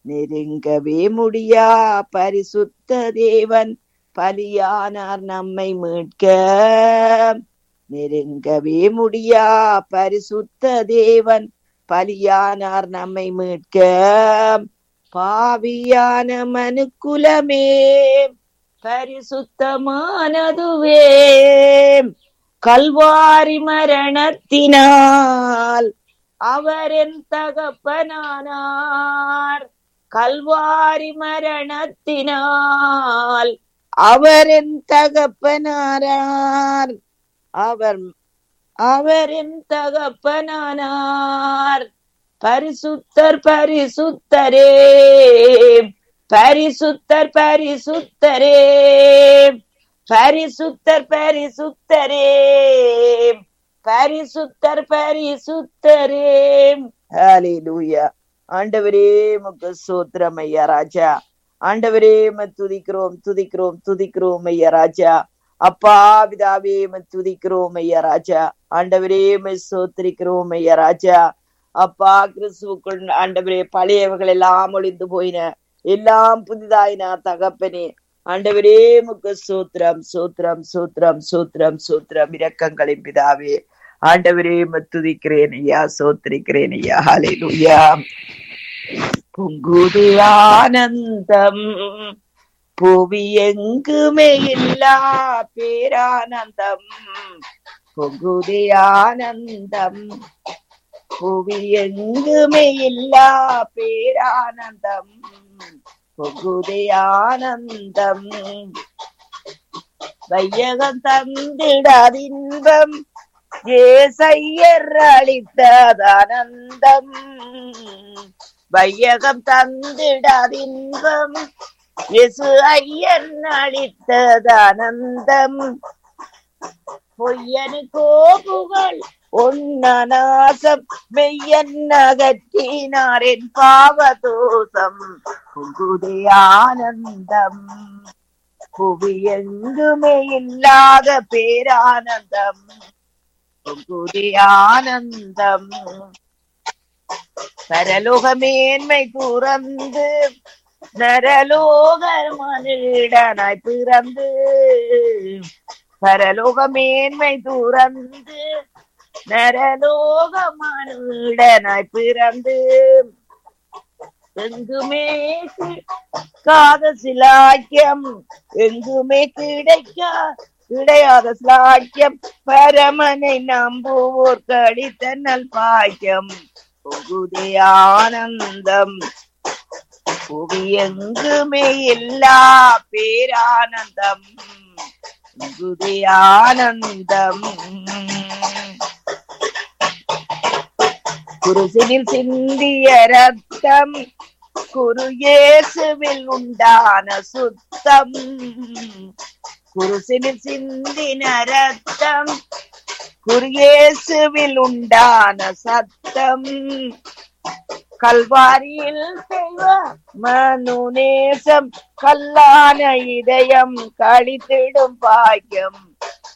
நெருங்கவே முடியா பரிசுத்த தேவன் பலியானார் நம்மை மீட்க நெருங்கவே முடியா பரிசுத்த தேவன் பலியானார் நம்மை மீட்க பாவியான மனுக்குலமே பரிசுத்தமானதுவே கல்வாரி மரணத்தினால் அவரின் தகப்பனானார் கல்வாரி மரணத்தினால் அவரின் தகப்பனாரார் அவர் அவரின் தகப்பனானார் பரிசுத்தர் பரிசுத்தரே பரிசுத்தர் பரிசுத்தரே பரிசுத்தர் பரிசுத்தரே பரிசுத்தர் பரிசுத்தரே ஹalleluya ஆண்டவரே முக்கு சோத்திரம் ஐயா ராஜா ஆண்டவரே ம துதிக்கிறோம் துதிக்கிறோம் துதிக்கிறோம் ஐயா ராஜா அப்பா பிதாவே ம துதிக்கிறோம் ஐயா ராஜா ஆண்டவரே ம சோத்திரிக்கிறோம் ஐயா ராஜா அப்பா கிறிஸ்துவுக்குள் ஆண்டவரே பழையவர்கள் எல்லாம் ஒளிந்து போயின எல்லாம் புதிதாயினா தகப்பனே ஆண்டவரே முக்க சூத்திரம் சூத்திரம் சூத்திரம் சூத்திரம் சூத்திரம் இரக்கங்களின் பிதாவே ஆண்டவரே மத்துதிக்கிறேன் ஐயா சோத்திரிக்கிறேன் ஐயா ஹalleluya பொங்குது ஆனந்தம் புவி எங்குமே இல்லா பேரானந்தம் பொங்குது ஆனந்தம் புவி எங்குமே இல்லா பேரானந்தம் பொங்குது ஆனந்தம் வையகம் தந்திடாதின்பம் ஏசையர் அளித்ததானந்தம் வையகம் தந்திடாதின்பம் இயேசு ஐயன் அளித்ததானந்தம் பொய்யனுக்கோ புகழ் உன்னநாசம் மெய்யன் அகற்றினாரின் பாவதோஷம் புகுதே ஆனந்தம் புவி எங்குமே இல்லாத பேரானந்தம் புகுதே ஆனந்தம் பரலோக மேன்மை துறந்து நரலோக மனிதனாய் பிறந்து பரலோக மேன்மை துறந்து நரலோக மனிதனாய் பிறந்து எங்குமே காத சிலாக்கியம் எங்குமே கிடைக்க கிடையாத சிலாக்கியம் பரமனை நம்புவோர் கடித்த நல் பாக்கியம் புகுதே ஆனந்தம் புவி எங்குமே எல்லா பேரானந்தம் புகுதே ஆனந்தம் குருசினில் சிந்திய ரத்தம் குரு இயேசுவில் உண்டான சுத்தம் குருசினில் சிந்தின ரத்தம் குரு இயேசுவில் உண்டான சத்தம் கல்வாரியில் செய்வ மனுநேசம் கல்லான இதயம் கழித்திடும் பாக்கியம்